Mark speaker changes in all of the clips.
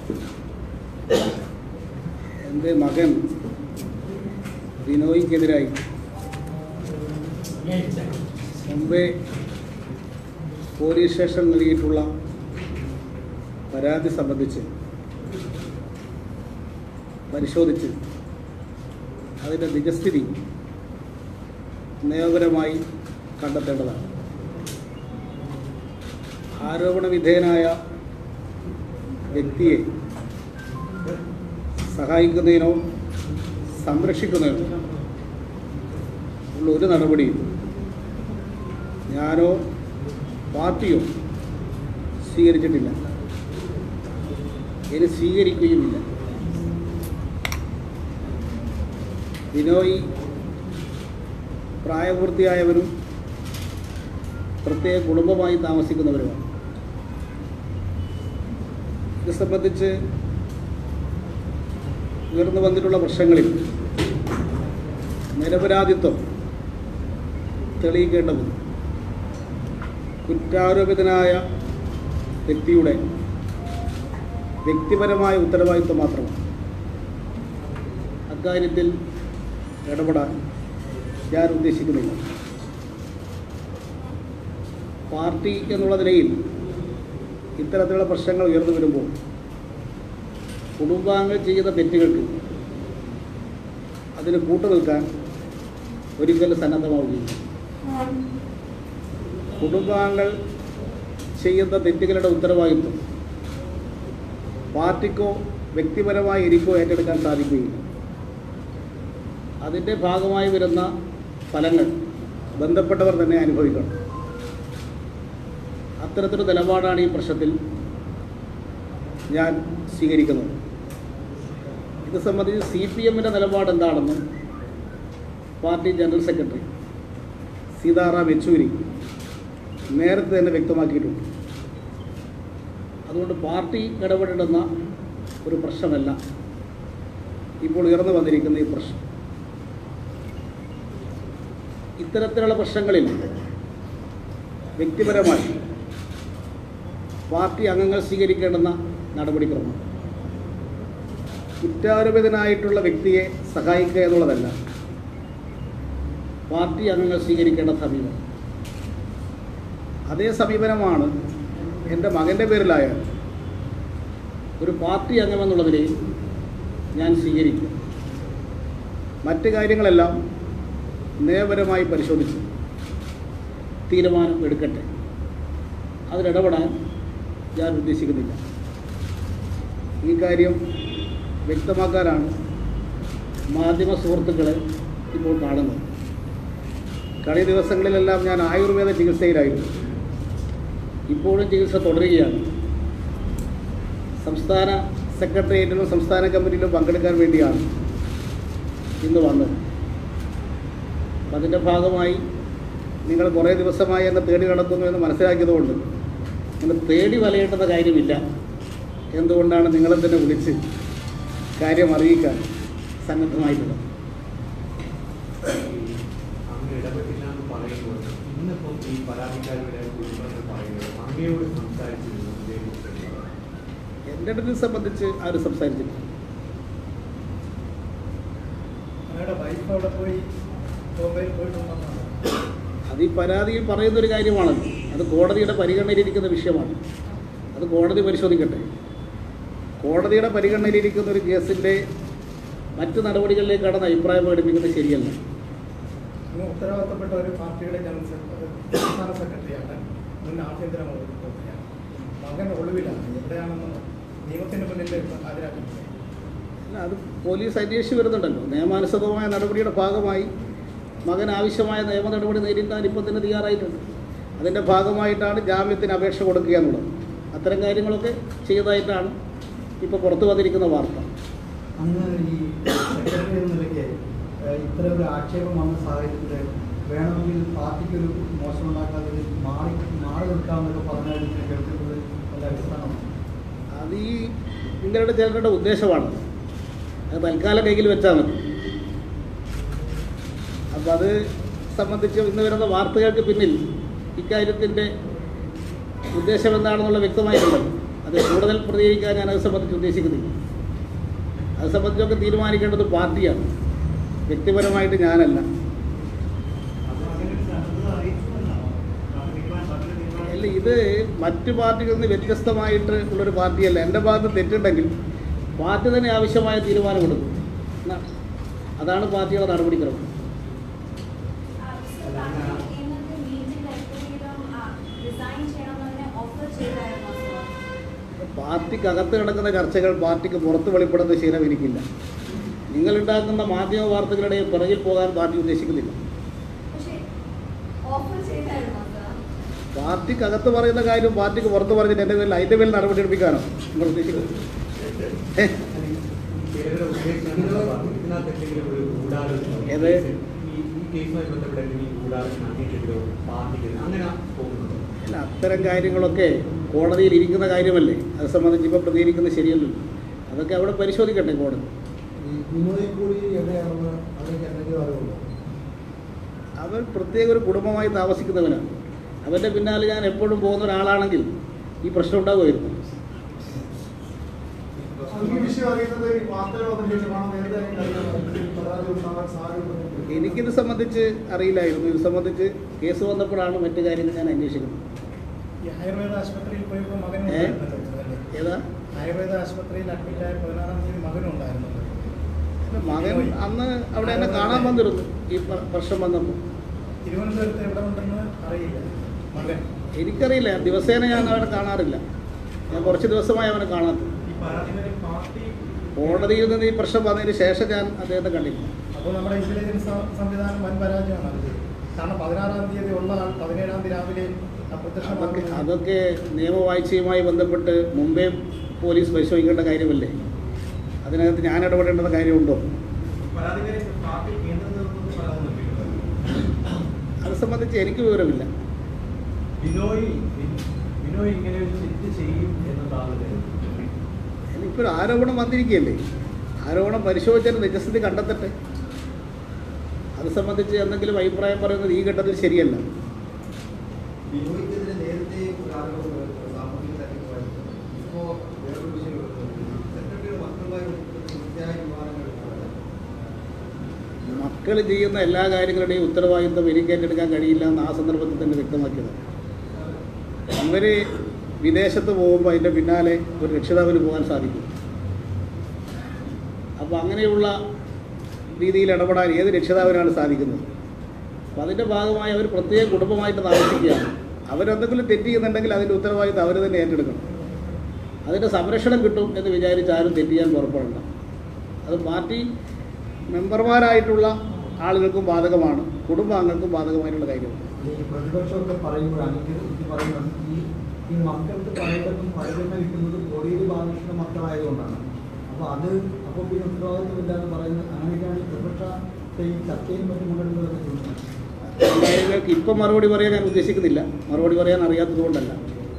Speaker 1: എൻ്റെ മകൻ ബിനോയ്ക്കെതിരായി മുമ്പേ പോലീസ് സ്റ്റേഷൻ നൽകിയിട്ടുള്ള പരാതി സംബന്ധിച്ച് പരിശോധിച്ച് അതിൻ്റെ നിജസ്ഥിതി നിയമപരമായി കണ്ടെത്തേണ്ടതാണ് ആരോപണ വിധേയനായ വ്യക്തിയെ സഹായിക്കുന്നതിനോ സംരക്ഷിക്കുന്നതിനോ ഉള്ള ഒരു നടപടിയും ഞാനോ പാർട്ടിയോ സ്വീകരിച്ചിട്ടില്ല ഇനി സ്വീകരിക്കുകയുമില്ല ബിനോയ് പ്രായപൂർത്തിയായവരും പ്രത്യേക കുടുംബമായി താമസിക്കുന്നവരുമാണ് ഇത് സംബന്ധിച്ച് ഉയർന്നു വന്നിട്ടുള്ള പ്രശ്നങ്ങളിൽ നിരപരാധിത്വം തെളിയിക്കേണ്ടത് കുറ്റാരോപിതനായ വ്യക്തിയുടെ വ്യക്തിപരമായ ഉത്തരവാദിത്വം മാത്രമാണ് അക്കാര്യത്തിൽ ഇടപെടാൻ ഞാൻ ഉദ്ദേശിക്കുന്നില്ല പാർട്ടി എന്നുള്ള നിലയിൽ ഇത്തരത്തിലുള്ള പ്രശ്നങ്ങൾ ഉയർന്നു വരുമ്പോൾ കുടുംബാംഗങ്ങൾ ചെയ്യുന്ന തെറ്റുകൾക്ക് അതിന് കൂട്ടുനിൽക്കാൻ ഒരിക്കലും സന്നദ്ധമാവുകയില്ല കുടുംബാംഗങ്ങൾ ചെയ്യുന്ന തെറ്റുകളുടെ ഉത്തരവാദിത്വം പാർട്ടിക്കോ വ്യക്തിപരമായി എനിക്കോ ഏറ്റെടുക്കാൻ സാധിക്കുകയില്ല അതിൻ്റെ ഭാഗമായി വരുന്ന ഫലങ്ങൾ ബന്ധപ്പെട്ടവർ തന്നെ അനുഭവിക്കണം അത്തരത്തിലൊരു നിലപാടാണ് ഈ പ്രശ്നത്തിൽ ഞാൻ സ്വീകരിക്കുന്നത് ഇത് സംബന്ധിച്ച് സി പി എമ്മിൻ്റെ നിലപാട് എന്താണെന്നും party general secretary Sitaram Yechury നേരത്തെ തന്നെ വ്യക്തമാക്കിയിട്ടുണ്ട് അതുകൊണ്ട് പാർട്ടി ഇടപെടേണ്ടുന്ന ഒരു പ്രശ്നമല്ല ഇപ്പോൾ ഉയർന്നു വന്നിരിക്കുന്ന ഈ പ്രശ്നം ഇത്തരത്തിലുള്ള പ്രശ്നങ്ങളിൽ വ്യക്തിപരമായി പാർട്ടി അംഗങ്ങൾ സ്വീകരിക്കേണ്ടുന്ന നടപടിക്രമം കുറ്റാരോപിതനായിട്ടുള്ള വ്യക്തിയെ സഹായിക്കുക എന്നുള്ളതല്ല പാർട്ടി അംഗങ്ങൾ സ്വീകരിക്കേണ്ട സമീപനം അതേ സമീപനമാണ് എൻ്റെ മകൻ്റെ പേരിലായ ഒരു പാർട്ടി അംഗമെന്നുള്ള നിലയിൽ ഞാൻ സ്വീകരിക്കും മറ്റ് കാര്യങ്ങളെല്ലാം നിയമപരമായി പരിശോധിച്ച് തീരുമാനം എടുക്കട്ടെ അതിലിടപെടാൻ ഞാൻ ഉദ്ദേശിക്കുന്നില്ല ഈ കാര്യം വ്യക്തമാക്കാനാണ് മാധ്യമ സുഹൃത്തുക്കളെ ഇപ്പോൾ കാണുന്നത് കഴിഞ്ഞ ദിവസങ്ങളിലെല്ലാം ഞാൻ ആയുർവേദ ചികിത്സയിലായിരുന്നു ഇപ്പോഴും ചികിത്സ തുടരുകയാണ് സംസ്ഥാന സെക്രട്ടേറിയറ്റിലും സംസ്ഥാന കമ്മിറ്റിയിലും പങ്കെടുക്കാൻ വേണ്ടിയാണ് ഇന്ന് വന്നത് അപ്പം അതിൻ്റെ ഭാഗമായി നിങ്ങൾ കുറേ ദിവസമായി എന്നെ തേടി നടക്കുന്നു എന്ന് മനസ്സിലാക്കിയതുകൊണ്ട് എന്നെ തേടി വലയേണ്ടുന്ന കാര്യമില്ല എന്തുകൊണ്ടാണ് നിങ്ങളെ തന്നെ വിളിച്ച് കാര്യം അറിയിക്കാൻ സന്നദ്ധമായിട്ടുള്ളത്
Speaker 2: അങ്ങ് ഇടപെട്ടില്ല എന്ന് പറയുമ്പോൾ ഇന്നിപ്പം ഈ പരാതിക്കാരുടെ കുടുംബങ്ങൾ പറയുന്നത് അങ്ങയോട് സംസാരിച്ചിരുന്നു ഇതേക്കുറിച്ച്
Speaker 1: എൻ്റെ അടുത്ത് സംബന്ധിച്ച് ആരും സംസാരിച്ചില്ല
Speaker 3: അങ്ങയുടെ വൈഫ് അവിടെ പോയി ബോംബെയിൽ പോയിട്ടുണ്ടെന്നാണ്
Speaker 1: അത് ഈ പരാതിയിൽ പറയുന്നൊരു കാര്യമാണല്ലോ അത് കോടതിയുടെ പരിഗണനയിലിരിക്കുന്ന വിഷയമാണ് അത് കോടതി പരിശോധിക്കട്ടെ കോടതിയുടെ പരിഗണനയിലിരിക്കുന്ന ഒരു കേസിൻ്റെ മറ്റ് നടപടികളിലേക്ക് കടന്ന് അഭിപ്രായം പ്രകടിപ്പിക്കുന്നത് ശരിയല്ല
Speaker 3: അങ്ങ് ഉത്തരവാദിത്തപ്പെട്ട ഒരു പാർട്ടിയുടെ ജനറൽ സെക്രട്ടറി സംസ്ഥാന സെക്രട്ടറിയാണ് മുൻ ആഭ്യന്തര മന്ത്രിയാണ് മകൻ ഒളിവിലാണ് എവിടെയാണെന്ന് നിയമത്തിന് മുന്നിൽ ഹാജരാക്കിയിട്ടില്ല
Speaker 1: അല്ല അത് പോലീസ് അന്വേഷിച്ച് വരുന്നുണ്ടല്ലോ നിയമാനുസൃതമായ നടപടിയുടെ ഭാഗമായി മകൻ ആവശ്യമായ നിയമ നടപടി നേരിടാൻ ഇപ്പം തന്നെ തയ്യാറായിട്ടുണ്ട് അതിൻ്റെ ഭാഗമായിട്ടാണ് ജാമ്യത്തിന് അപേക്ഷ കൊടുക്കുക എന്നുള്ളത് അത്തരം കാര്യങ്ങളൊക്കെ ചെയ്തതായിട്ടാണ് ഇപ്പോൾ പുറത്തു വന്നിരിക്കുന്ന വാർത്ത
Speaker 4: അന്ന് ഈ സെക്രട്ടറി എന്ന നിലയ്ക്ക് ഏഹ്, ഇത്തരം ഒരു ആക്ഷേപം വന്ന സാഹചര്യത്തിൽ വേണമെങ്കിൽ പാർട്ടിക്ക് ഒരു മോശം ഉണ്ടാക്കാതെ ഇത് മാറി മാറി നിൽക്കാമെന്നൊക്കെ പറഞ്ഞാൽ കേൾക്കുന്നത് വല്ല അടിസ്ഥാനമാണ്
Speaker 1: അത് ഈ നിങ്ങളുടെ ചിലരുടെ ഉദ്ദേശമാണ് അത് തൽക്കാലം കയ്യിൽ വെച്ചാൽ മതി അപ്പം അത് സംബന്ധിച്ച് ഇന്ന് വരുന്ന വാർത്തകൾക്ക് പിന്നിൽ ഇക്കാര്യത്തിൻ്റെ ഉദ്ദേശം എന്താണെന്നുള്ള വ്യക്തമായിട്ടുണ്ടല്ലോ അത് കൂടുതൽ പ്രതികരിക്കാൻ ഞാൻ അത് സംബന്ധിച്ച് ഉദ്ദേശിക്കുന്നില്ല അത് സംബന്ധിച്ചൊക്കെ തീരുമാനിക്കേണ്ടത് പാർട്ടിയാണ് വ്യക്തിപരമായിട്ട് ഞാനല്ല
Speaker 2: അപ്പോൾ അങ്ങനെ ഒരു സാധ്യത അറിയിച്ചുകൊണ്ടാണോ തീരുമാനം പാർട്ടിയുടെ തീരുമാനം
Speaker 1: അല്ല ഇത് മറ്റ് പാർട്ടികളിൽ നിന്ന് വ്യത്യസ്തമായിട്ട് ഉള്ളൊരു പാർട്ടിയല്ല എൻ്റെ ഭാഗത്ത് തെറ്റുണ്ടെങ്കിൽ പാർട്ടി തന്നെ ആവശ്യമായ തീരുമാനമെടുക്കും എന്നാ- അതാണ് പാർട്ടിയുടെ നടപടിക്രമം പാർട്ടിക്കകത്ത് കിടക്കുന്ന ചർച്ചകൾ പാർട്ടിക്ക് പുറത്ത് വെളിപ്പെടുന്ന ശീലം എനിക്കില്ല നിങ്ങളുണ്ടാക്കുന്ന മാധ്യമ വാർത്തകളുടെ പിറകിൽ പോകാൻ പാർട്ടി ഉദ്ദേശിക്കുന്നില്ല പാർട്ടിക്കകത്ത് പറയുന്ന കാര്യം പാർട്ടിക്ക് പുറത്ത് പറഞ്ഞിട്ട് എൻ്റെ പേരിൽ അതിൻ്റെ പേരിൽ നടപടി എടുപ്പിക്കാനോ നിങ്ങൾ ഉദ്ദേശിക്കുന്നത് ഏ?
Speaker 2: ചിലരുടെ ഉദ്ദേശം ഇതിനകത്ത് എന്തെങ്കിലും ഒരു ഗൂഢാലോചന
Speaker 1: ഏത്?
Speaker 2: ഈ ഈ കേസുമായി ബന്ധപ്പെട്ട എന്തെങ്കിലും ഗൂഢാലോചന അങ്ങേക്കെതിരോ പാർട്ടിക്കെതിരോ അങ്ങനെ പോകുന്നുണ്ടോ
Speaker 1: അല്ല അത്തരം കാര്യങ്ങളൊക്കെ കോടതിയിൽ ഇരിക്കുന്ന കാര്യമല്ലേ അത് സംബന്ധിച്ച് ഇപ്പോൾ പ്രതികരിക്കുന്നത് ശരിയല്ലല്ലോ അതൊക്കെ അവിടെ പരിശോധിക്കട്ടെ കോടതി
Speaker 4: ഈ വിനോദം കൂടി എവിടെയാണെന്ന് അതിലേക്ക് എന്തെങ്കിലും അറിവുണ്ടോ
Speaker 1: അവൻ പ്രത്യേക ഒരു കുടുംബമായി താമസിക്കുന്നവനാണ് അവൻ്റെ പിന്നാലെ ഞാൻ എപ്പോഴും പോകുന്ന ഒരാളാണെങ്കിൽ ഈ പ്രശ്നം ഉണ്ടാകുമായിരുന്നു
Speaker 3: ഈ വിഷയം അറിയുന്നത് ഈ വാർത്തകൾ വന്നതിന് ശേഷമാണ് നേരത്തെ അറിയാമോ? ഈ പരാതി ഉണ്ടാവാൻ സാധ്യതയുണ്ട്.
Speaker 1: എനിക്കിത് സംബന്ധിച്ച് അറിയില്ലായിരുന്നു ഇത് സംബന്ധിച്ച് കേസ് വന്നപ്പോഴാണ് മറ്റു കാര്യങ്ങൾ ഞാൻ അന്വേഷിക്കുന്നത്
Speaker 3: ഈ ആയുർവേദ ആശുപത്രിയിൽ പോയപ്പോൾ മകനും
Speaker 1: ഏ?
Speaker 3: ഉണ്ടായിരുന്നല്ലോ ഇതല്ലേ?
Speaker 1: ഏതാ
Speaker 3: ആയുർവേദ ആശുപത്രിയിൽ അഡ്മിറ്റ് ആയ പതിനാറാം തീയതി മകനും ഉണ്ടായിരുന്നല്ലോ
Speaker 1: മകൻ അന്ന് അവിടെ എന്നെ കാണാൻ വന്നിരുന്നു ഈ പ്ര- പ്രശ്നം വന്നപ്പോൾ
Speaker 3: തിരുവനന്തപുരത്ത് എവിടെ ഉണ്ടെന്ന് അറിയില്ല മകൻ
Speaker 1: എനിക്കറിയില്ല ദിവസേന ഞാൻ അവനെ കാണാറില്ല ഞാൻ കുറച്ച് ദിവസമായി അവനെ കാണാത്തത്
Speaker 2: ഈ പരാതിക്കാരി പാർട്ടി
Speaker 1: കോടതിയിൽ നിന്ന് ഈ പ്രശ്നം വന്നതിന് ശേഷം ഞാൻ അദ്ദേഹത്തെ കണ്ടില്ല
Speaker 3: അപ്പോൾ നമ്മുടെ ഇന്റലിജൻസ് സ- സംവിധാനം വൻ പരാജയമാണ് അത് കാരണം പതിനാറാം തീയതി ഉള്ള ആൾ പതിനേഴാം തീയതി രാവിലെ
Speaker 1: അതൊക്കെ
Speaker 3: അപ്രത്യക്ഷമാകുന്നു
Speaker 1: അതൊക്കെ നിയമവാഴ്ചയുമായി ബന്ധപ്പെട്ട് മുമ്പേ പോലീസ് പരിശോധിക്കേണ്ട കാര്യമല്ലേ അതിനകത്ത് ഞാൻ ഇടപെടേണ്ട കാര്യമുണ്ടോ
Speaker 2: പരാതിക്കാരി പാർട്ടി കേന്ദ്ര നേതൃത്വത്തിൽ പരാതി നൽകിയിട്ടുണ്ട്
Speaker 1: അത് സംബന്ധിച്ച് എനിക്ക് വിവരമില്ല
Speaker 2: ബിനോയ് ബിനോയ് ഇങ്ങനെ ഒരു തെറ്റ് ചെയ്യും എന്ന് താങ്കൾ കരുതുന്നു
Speaker 1: എനിക്കൊരു ആരോപണം വന്നിരിക്കുകയല്ലേ ആരോപണം പരിശോധിച്ചാൽ നിജസ്ഥിതി കണ്ടെത്തട്ടെ അത് സംബന്ധിച്ച് എന്തെങ്കിലും അഭിപ്രായം പറയുന്നത് ഈ ഘട്ടത്തിൽ ശരിയല്ല
Speaker 4: ബിനോയ്ക്കെതിരെ നേരത്തെ ഒരു ആരോപണം വരുന്നത് സാമ്പത്തിക തട്ടിപ്പുമായിട്ട് ഇപ്പോൾ വേറൊരു വിഷയം വരുന്നത് സെക്രട്ടറിയുടെ മക്കളുമായി ബന്ധപ്പെട്ട് കൃത്യമായ വിവാദങ്ങൾ ഉണ്ടാകുന്നത്.
Speaker 1: മക്കൾ ചെയ്യുന്ന എല്ലാ കാര്യങ്ങളുടെയും ഉത്തരവാദിത്വം എനിക്ക് ഏറ്റെടുക്കാൻ കഴിയില്ല എന്ന് ആ സന്ദർഭത്തിൽ തന്നെ വ്യക്തമാക്കിയത് ഇവർ വിദേശത്ത് പോകുമ്പോൾ അതിൻ്റെ പിന്നാലെ ഒരു രക്ഷിതാവിന് പോകാൻ സാധിക്കും അപ്പോൾ അങ്ങനെയുള്ള രീതിയിൽ ഇടപെടാൻ ഏത് രക്ഷിതാവിനാണ് സാധിക്കുന്നത് അപ്പോൾ അതിൻ്റെ ഭാഗമായി അവർ പ്രത്യേക കുടുംബമായിട്ട് താമസിക്കുകയാണ് അവരെന്തെങ്കിലും തെറ്റ് ചെയ്യുന്നുണ്ടെങ്കിൽ അതിൻ്റെ ഉത്തരവാദിത്വം അവർ തന്നെ ഏറ്റെടുക്കണം അതിൻ്റെ സംരക്ഷണം കിട്ടും എന്ന് വിചാരിച്ച് ആരും തെറ്റ് ചെയ്യാൻ പുറപ്പെടണ്ട അത് പാർട്ടി മെമ്പർമാരായിട്ടുള്ള ആളുകൾക്കും ബാധകമാണ് കുടുംബാംഗങ്ങൾക്കും ബാധകമായിട്ടുള്ള കാര്യമാണ്
Speaker 4: ഈ പ്രതിപക്ഷമൊക്കെ പറയുമ്പോഴാണ് ഇത് ഇത് പറയുന്നത് ഈ ഈ മക്കൾക്ക് പലയിടത്തും പരിഗണന കിട്ടുന്നത് കോടിയേരി ബാലകൃഷ്ണ മക്കളായതുകൊണ്ടാണ് അപ്പോൾ അത് അപ്പോൾ പിന്നെ ഉത്തരവാദിത്വമില്ലാന്ന് പറയുന്നത് അങ്ങനെയൊക്കെയാണ് ഈ പ്രതിപക്ഷത്തെ ഈ ചർച്ചയും മറ്റും കൊണ്ടുവരുന്നതൊക്കെ ചോദിക്കുന്നത്
Speaker 1: കാര്യങ്ങൾക്ക് ഇപ്പം മറുപടി പറയാൻ ഞാൻ ഉദ്ദേശിക്കുന്നില്ല മറുപടി പറയാൻ അറിയാത്തത് കൊണ്ടല്ല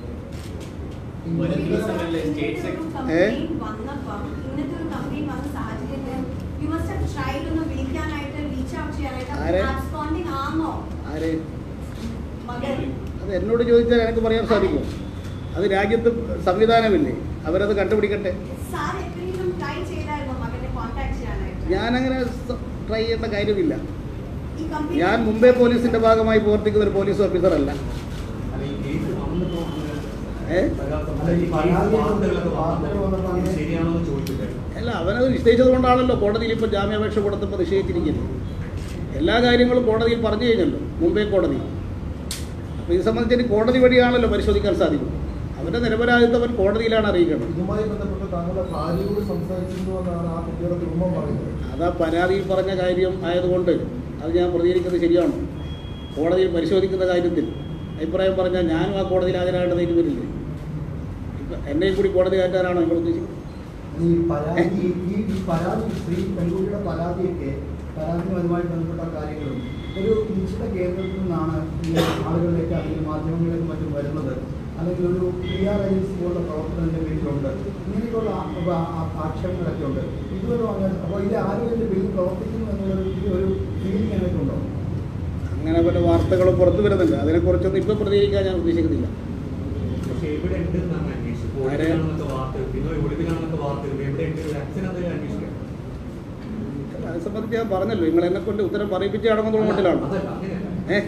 Speaker 4: ഈ
Speaker 5: വരും ദിവസങ്ങളിലെ സ്റ്റേറ്റ് സെക്രട്ടറി
Speaker 1: ഏ?
Speaker 5: വന്നപ്പം ഇങ്ങനത്തെ ഒരു കംപ്ലൈന്റ് വന്ന സാഹചര്യത്തിൽ യു മസ്റ്റ് ഹാവ് ട്രൈഡ് ഒന്ന് വിളിക്കാനായിട്ട് റീച്ച് ഔട്ട്
Speaker 1: ആരെ?
Speaker 5: ചെയ്യാനായിട്ട് ആബ്സ്കോണ്ടിങ് ആണോ
Speaker 1: ആര്
Speaker 5: മകൻ
Speaker 1: അത് എന്നോട് ചോദിച്ചാൽ എനിക്ക് പറയാൻ സാധിക്കും അത് രാജ്യത്ത് സംവിധാനമില്ലേ അവരത് കണ്ടുപിടിക്കട്ടെ
Speaker 5: സാർ എപ്പോഴെങ്കിലും ട്രൈ ചെയ്തായിരുന്നോ മകനെ കോൺടാക്ട് ചെയ്യാനായിട്ട്
Speaker 1: ഞാനങ്ങനെ ട്രൈ ചെയ്യേണ്ട കാര്യമില്ല
Speaker 5: ഈ കംപ്ലൈന്റ്
Speaker 1: ഞാൻ മുംബൈ പോലീസിൻ്റെ ഭാഗമായി പ്രവർത്തിക്കുന്ന ഒരു പോലീസ് ഓഫീസർ അല്ല
Speaker 2: അല്ല ഈ കേസ് വന്നപ്പോൾ
Speaker 1: ഏ?
Speaker 2: അങ്ങനെ ഈ കേസ് വാർത്തകളൊക്കെ വന്നപ്പോൾ ഇത് ശരിയാണോ എന്ന് ചോദിച്ചിട്ടേ
Speaker 1: അല്ല അവനത് നിശ്ചയിച്ചത് കൊണ്ടാണല്ലോ കോടതിയിൽ ഇപ്പോൾ ജാമ്യാപേക്ഷ കൊടുത്തപ്പോൾ നിശ്ചയിച്ചിരിക്കുന്നത് എല്ലാ കാര്യങ്ങളും കോടതിയിൽ പറഞ്ഞു കഴിഞ്ഞല്ലോ മുംബൈ കോടതി അപ്പോൾ ഇത് സംബന്ധിച്ച് ഇനി കോടതി വഴിയാണല്ലോ പരിശോധിക്കാൻ സാധിക്കും അവൻ്റെ നിരപരാധിത്വം അവൻ കോടതിയിലാണ് അറിയിക്കേണ്ടത്
Speaker 3: ഇതുമായി ബന്ധപ്പെട്ട് താങ്കളുടെ ഭാര്യയോട് സംസാരിച്ചിരുന്നു എന്നാണ് ആ കുട്ടിയുടെ കുടുംബം പറയുന്നത്
Speaker 1: അത് ആ പരാതിയിൽ പറഞ്ഞ കാര്യം ആയതുകൊണ്ട് അത് ഞാൻ പ്രതികരിക്കുന്നത് ശരിയാണോ കോടതിയിൽ പരിശോധിക്കുന്ന കാര്യത്തിൽ അഭിപ്രായം പറഞ്ഞാൽ ഞാനും ആ കോടതിയിൽ ഹാജരാകേണ്ടതായിട്ട് വരില്ലേ ഇപ്പം എന്നെയും കൂടി കോടതി കയറ്റാനാണോ നിങ്ങൾ ഉദ്ദേശിക്കുന്നത്
Speaker 4: ഈ പരാതി ഈ ഈ പരാതി സ്ത്രീ പെൺകുട്ടിയുടെ പരാതിയൊക്കെ പരാതിയും അതുമായി ബന്ധപ്പെട്ട കാര്യങ്ങളും ഒരു നിശ്ചിത കേന്ദ്രത്തിൽ നിന്നാണ് ഈ ആളുകളിലേക്ക് അല്ലെങ്കിൽ മാധ്യമങ്ങളിലേക്ക് മറ്റും വരുന്നത് അല്ലെങ്കിൽ ഒരു പി ആർ ഏജൻസി പോലുള്ള പ്രവർത്തനത്തിന്റെ പേരിലുണ്ട് ഇങ്ങനെയൊക്കെയുള്ള ആ- ആ- ആ- ആക്ഷേപങ്ങളൊക്കെ ഉണ്ട് ഇതുവരെ അങ്ങനെ അപ്പോൾ ഇത് ആരോഗ്യത്തിന്റെ ബില്ല് പ്രവർത്തിക്കുന്നു എന്നുള്ളൊരു ഒരു- ഒരു ഫീലിംഗ് എനിക്കുണ്ടോ
Speaker 1: അങ്ങനെ പല വാർത്തകളും പുറത്തു വരുന്നുണ്ട് അതിനെക്കുറിച്ചൊന്നും ഇപ്പം പ്രതികരിക്കാൻ ഞാൻ ഉദ്ദേശിക്കുന്നില്ല
Speaker 2: പക്ഷെ എവിടെ ഉണ്ടെന്നാണ് അന്വേഷിച്ചത് ഒളിവിലാണെന്നൊക്കെ വാർത്തകൾ ബിനോയ് ഒളിവിലാണെന്നൊക്കെ വാർത്തകൾ എവിടെയെങ്കിലും ഒരു അച്ഛൻ അത് അന്വേഷിക്കാം
Speaker 1: അത് സംബന്ധിച്ച് ഞാൻ പറഞ്ഞല്ലോ നിങ്ങൾ എന്നെ കൊണ്ട് ഉത്തരം പറയിപ്പിച്ച് അടങ്ങുന്ന മട്ടിലാണ്
Speaker 2: അതല്ല അങ്ങനെയല്ല
Speaker 1: ഏ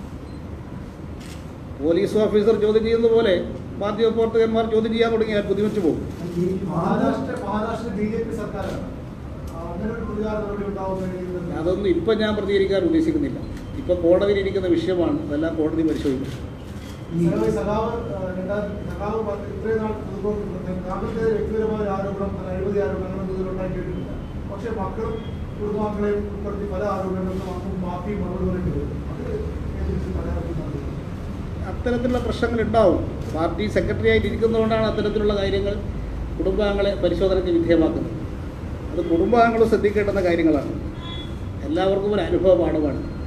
Speaker 1: പോലീസ് ഓഫീസർ ചോദ്യം ചെയ്യുന്ന പോലെ മാധ്യമ പ്രവർത്തകന്മാർ ചോദ്യം ചെയ്യാൻ തുടങ്ങിയാൽ ബുദ്ധിമുട്ട് പോകും
Speaker 4: ഈ
Speaker 3: Maharashtra Maharashtra B J P സർക്കാരാണ് അങ്ങനെ ഒരു പ്രതികാര നടപടി ഉണ്ടാവുന്ന
Speaker 1: അതൊന്നും ഇപ്പം ഞാൻ പ്രതികരിക്കാൻ ഉദ്ദേശിക്കുന്നില്ല ഇപ്പം കോടതിയിൽ ഇരിക്കുന്ന വിഷയമാണ് അതെല്ലാം കോടതി പരിശോധിക്കും
Speaker 4: ഈ
Speaker 3: സഖാവ് രണ്ടായിരത്തി സഖാവ് പത്ത് ഇത്രയും നാൾ പൊതുപ്രവർത്തകർ താങ്കൾക്ക് വ്യക്തിപരമായ ഒരു ആരോപണം തന്നെ അഴിമതി ആരോപണങ്ങൾ ഉണ്ടാക്കിയിട്ടില്ല പക്ഷേ മക്കളും കുടുംബാംഗങ്ങളെയും ഉൾപ്പെടുത്തി പല ആരോപണങ്ങളും മാഫിയും മറുപടി പറയേണ്ടി വരും അത് ഏതെങ്കിലും പരാതി
Speaker 1: അത്തരത്തിലുള്ള പ്രശ്നങ്ങൾ ഉണ്ടാവും പാർട്ടി സെക്രട്ടറി ആയിട്ട് ഇരിക്കുന്നതുകൊണ്ടാണ് അത്തരത്തിലുള്ള കാര്യങ്ങൾ കുടുംബാംഗങ്ങളെ പരിശോധനയ്ക്ക് വിധേയമാക്കുന്നത് അത് കുടുംബാംഗങ്ങൾ ശ്രദ്ധിക്കേണ്ടുന്ന കാര്യങ്ങളാണ് എല്ലാവർക്കും ഒരു അനുഭവ പാഠമാണ്